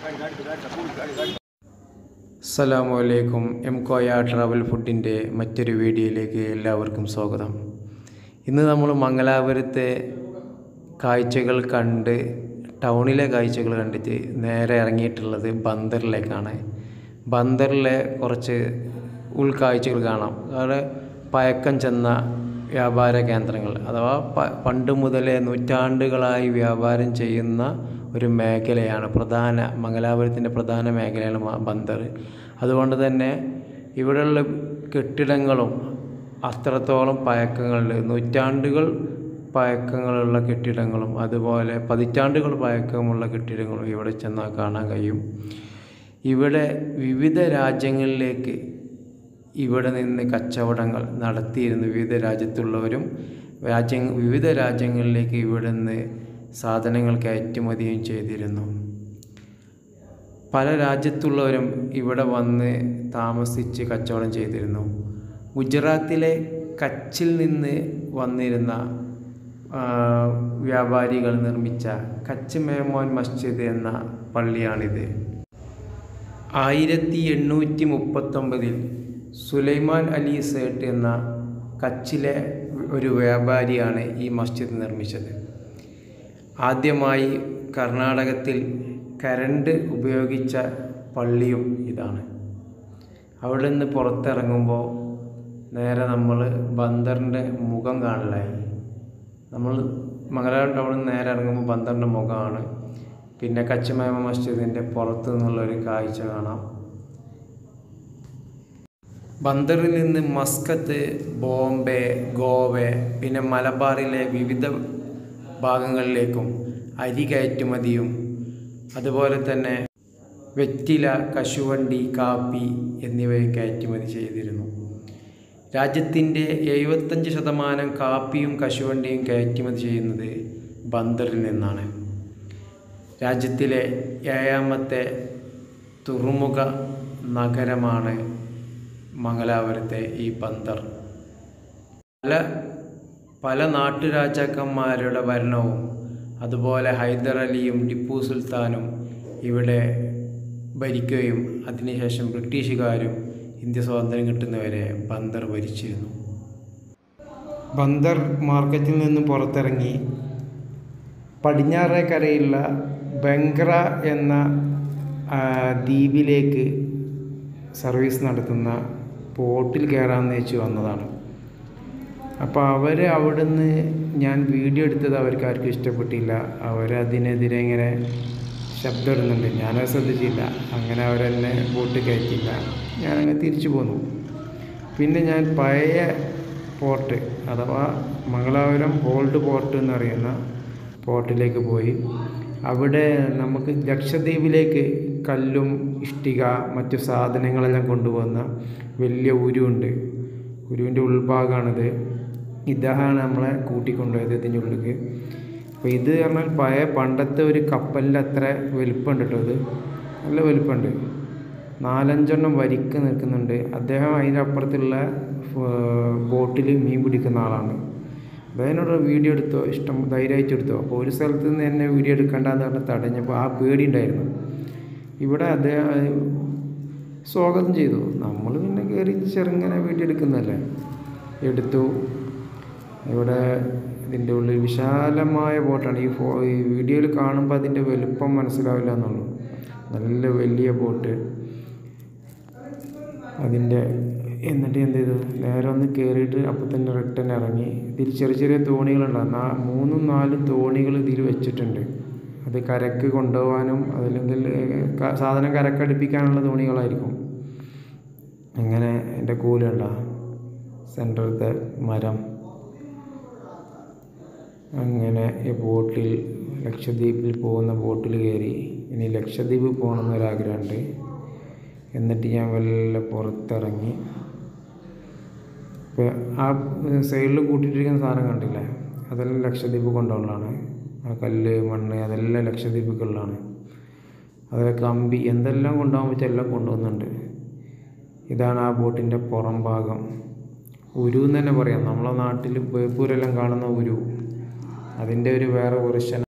അസ്സലാമു അലൈക്കും M Koya travel ഫുഡിൻ്റെ മറ്റൊരു വീഡിയോയിലേക്ക് എല്ലാവർക്കും സ്വാഗതം ഇന്ന് നമ്മൾ മംഗലാപുരത്തെ കാഴ്ചകൾ കണ്ട് ടൗണിലെ കാഴ്ചകൾ കണ്ടിട്ട് നേരെ ഇറങ്ങിയിട്ടുള്ളത് ബന്ദറിലേക്കാണ് ബന്ദറിലെ കുറച്ച് ഉൾക്കാഴ്ചകൾ കാണാം അവിടെ പഴക്കം ചെന്ന വ്യാപാര കേന്ദ്രങ്ങൾ അഥവാ പ പണ്ട് മുതലേ നൂറ്റാണ്ടുകളായി വ്യാപാരം ചെയ്യുന്ന ഒരു മേഖലയാണ് പ്രധാന മംഗലാപുരത്തിൻ്റെ പ്രധാന മേഖലയാണ് മ- ബന്ദർ അതുകൊണ്ട് തന്നെ ഇവിടെയുള്ള കെട്ടിടങ്ങളും അത്രത്തോളം പഴക്കങ്ങളുണ്ട് നൂറ്റാണ്ടുകൾ പഴക്കങ്ങളുള്ള കെട്ടിടങ്ങളും അതുപോലെ പതിറ്റാണ്ടുകൾ പഴക്കമുള്ള കെട്ടിടങ്ങളും ഇവിടെ ചെന്നാൽ കാണാൻ കഴിയും ഇവിടെ വിവിധ രാജ്യങ്ങളിലേക്ക് ഇവിടെ നിന്ന് കച്ചവടങ്ങൾ നടത്തിയിരുന്നു വിവിധ രാജ്യത്തുള്ളവരും രാജ്യ വിവിധ രാജ്യങ്ങളിലേക്ക് ഇവിടെ നിന്ന് സാധനങ്ങൾ കയറ്റുമതിയും ചെയ്തിരുന്നു പല രാജ്യത്തുള്ളവരും ഇവിടെ വന്ന് താമസിച്ച് കച്ചവടം ചെയ്തിരുന്നു ഗുജറാത്തിലെ കച്ചിൽ നിന്ന് വന്നിരുന്ന ആ, വ്യാപാരികൾ നിർമ്മിച്ച കച്ച് മേമോൻ മസ്ജിദ് എന്ന പള്ളിയാണിത് ആയിരത്തി എണ്ണൂറ്റി മുപ്പത്തൊമ്പതിൽ സുലൈമാൻ അലി സേട്ട് എന്ന കച്ചിലെ ഒരു വ്യാപാരിയാണ് ഈ മസ്ജിദ് നിർമ്മിച്ചത് ആദ്യമായി കർണാടകത്തിൽ കരണ്ട് ഉപയോഗിച്ച പള്ളിയും ഇതാണ് അവിടെ നിന്ന് പുറത്തിറങ്ങുമ്പോൾ നേരെ നമ്മൾ ബന്ദറിൻ്റെ മുഖം കാണലായി നമ്മൾ മംഗലാപുരം ടൗണിൽ നിന്ന് നേരെ ഇറങ്ങുമ്പോൾ ബന്ദറിൻ്റെ മുഖമാണ് പിന്നെ കച്ചമേമ മസ്ജിദിൻ്റെ പുറത്തു നിന്നുള്ളൊരു കാഴ്ച കാണാം ബന്ദറിൽ നിന്ന് മസ്കത്ത് ബോംബെ ഗോവ പിന്നെ മലബാറിലെ വിവിധ ഭാഗങ്ങളിലേക്കും അരി കയറ്റുമതിയും അതുപോലെ തന്നെ വെറ്റില കശുവണ്ടി കാപ്പി എന്നിവയും കയറ്റുമതി ചെയ്തിരുന്നു രാജ്യത്തിൻ്റെ എഴുപത്തഞ്ച് ശതമാനം കാപ്പിയും കശുവണ്ടിയും കയറ്റുമതി ചെയ്യുന്നത് ബന്ദറിൽ നിന്നാണ് രാജ്യത്തിലെ ഏഴാമത്തെ തുറമുഖ നഗരമാണ് മംഗലാപുരത്തെ ഈ ബന്ദർ പല പല നാട്ടുരാജാക്കന്മാരുടെ ഭരണവും അതുപോലെ ഹൈദർ അലിയും ടിപ്പു സുൽത്താനും ഇവിടെ ഭരിക്കുകയും അതിനുശേഷം ബ്രിട്ടീഷുകാരും ഇന്ത്യ സ്വാതന്ത്ര്യം കിട്ടുന്നവരെ ബന്ദർ ഭരിച്ചിരുന്നു ബന്ദർ മാർക്കറ്റിൽ നിന്നും പുറത്തിറങ്ങി പടിഞ്ഞാറേക്കരയുള്ള ബംഗ്ര എന്ന ആ, ദ്വീപിലേക്ക് സർവീസ് നടത്തുന്ന ബോട്ടിൽ കയറാമെന്ന് വെച്ച് വന്നതാണ് അപ്പോൾ അവർ അവിടുന്ന് ഞാൻ വീഡിയോ എടുത്തത് അവർക്ക് ആർക്കും ഇഷ്ടപ്പെട്ടില്ല അവരതിനെതിരെ ഇങ്ങനെ ശബ്ദം ഇടുന്നുണ്ട് ഞാനത് ശ്രദ്ധിച്ചില്ല അങ്ങനെ അവരെന്നെ ബോട്ട് കയറ്റില്ല ഞാനങ്ങ് തിരിച്ചു പോന്നു പിന്നെ ഞാൻ പഴയ പോർട്ട് അഥവാ മംഗലാപുരം ഓൾഡ് പോർട്ട് എന്നറിയുന്ന പോർട്ടിലേക്ക് പോയി അവിടെ നമുക്ക് ലക്ഷദ്വീപിലേക്ക് കല്ലും ഇഷ്ടിക മറ്റു സാധനങ്ങളെല്ലാം കൊണ്ടുപോകുന്ന വലിയ ഉരുവുണ്ട് ഉരുവിൻ്റെ ഉൾഭാഗമാണിത് ഇദ്ദേഹമാണ് നമ്മളെ കൂട്ടിക്കൊണ്ടുപോയത് ഇതിൻ്റെ ഉള്ളിലേക്ക് അപ്പോൾ ഇത് പറഞ്ഞാൽ പഴയ പണ്ടത്തെ ഒരു കപ്പലിൻ്റെ അത്ര വലിപ്പമുണ്ട് കേട്ടോ ഇത് നല്ല വലിപ്പമുണ്ട് നാലഞ്ചെണ്ണം വരിക്ക് നിൽക്കുന്നുണ്ട് അദ്ദേഹം അതിൻ്റെ അപ്പുറത്തുള്ള ബോട്ടിൽ മീൻ പിടിക്കുന്ന ആളാണ് അദ്ദേഹത്തിനോട് വീഡിയോ എടുത്തോ ഇഷ്ടം ധൈര്യമായിട്ട് എടുത്തോ അപ്പോൾ ഒരു സ്ഥലത്ത് നിന്ന് എന്നെ വീഡിയോ എടുക്കണ്ടെന്ന് പറഞ്ഞ് തടഞ്ഞപ്പോൾ ആ പേടി ഉണ്ടായിരുന്നു ഇവിടെ അദ്ദേഹം സ്വാഗതം ചെയ്തു നമ്മൾ പിന്നെ കയറി ചെറുങ്ങനെ വീഡിയോ എടുക്കുന്നതല്ലേ എടുത്തു ഇവിടെ ഇതിൻ്റെ ഉള്ളിൽ വിശാലമായ ബോട്ടാണ് ഈ ഫോ ഈ വീഡിയോയിൽ കാണുമ്പോൾ അതിൻ്റെ വലുപ്പം മനസ്സിലാവില്ല എന്നുള്ളൂ നല്ല വലിയ ബോട്ട് അതിൻ്റെ എന്നിട്ട് എന്ത് ചെയ്തു നേരെ ഒന്ന് കയറിയിട്ട് അപ്പം തന്നെ റിട്ടേൺ ഇറങ്ങി ഇതിൽ ചെറിയ ചെറിയ തോണികളുണ്ടാകും നാ മൂന്നും നാലും തോണികൾ ഇതിൽ വെച്ചിട്ടുണ്ട് അത് കരക്ക് കൊണ്ടുപോകാനും അതല്ലെങ്കിൽ ക- സാധനം കരക്കടുപ്പിക്കാനുള്ള തോണികളായിരിക്കും അങ്ങനെ എൻ്റെ കൂലുണ്ട സെൻറ്ററത്തെ മരം അങ്ങനെ ഈ ബോട്ടിൽ ലക്ഷദ്വീപിൽ പോകുന്ന ബോട്ടിൽ കയറി ഇനി ലക്ഷദ്വീപ് പോകണമെന്നൊരാഗ്രഹമുണ്ട് എന്നിട്ട് ഞാൻ വല്ല പുറത്തിറങ്ങി ഇപ്പോൾ ആ സൈഡിൽ കൂട്ടിയിട്ടിരിക്കുന്ന സാധനം കണ്ടില്ലേ അതെല്ലാം ലക്ഷദ്വീപ് കൊണ്ടുള്ളതാണ് ആ കല്ല് മണ്ണ് അതെല്ലാം ലക്ഷദ്വീപുകളിലാണ് അതുപോലെ കമ്പി എന്തെല്ലാം കൊണ്ടുപോകാൻ പറ്റും എല്ലാം കൊണ്ടുപോകുന്നുണ്ട് ഇതാണ് ആ ബോട്ടിൻ്റെ പുറം ഭാഗം ഉരു എന്ന് തന്നെ പറയാം നമ്മളെ നാട്ടിൽ ബേപ്പൂരെല്ലാം കാണുന്ന ഉരു അതിൻ്റെ ഒരു വേറെ വെർഷൻ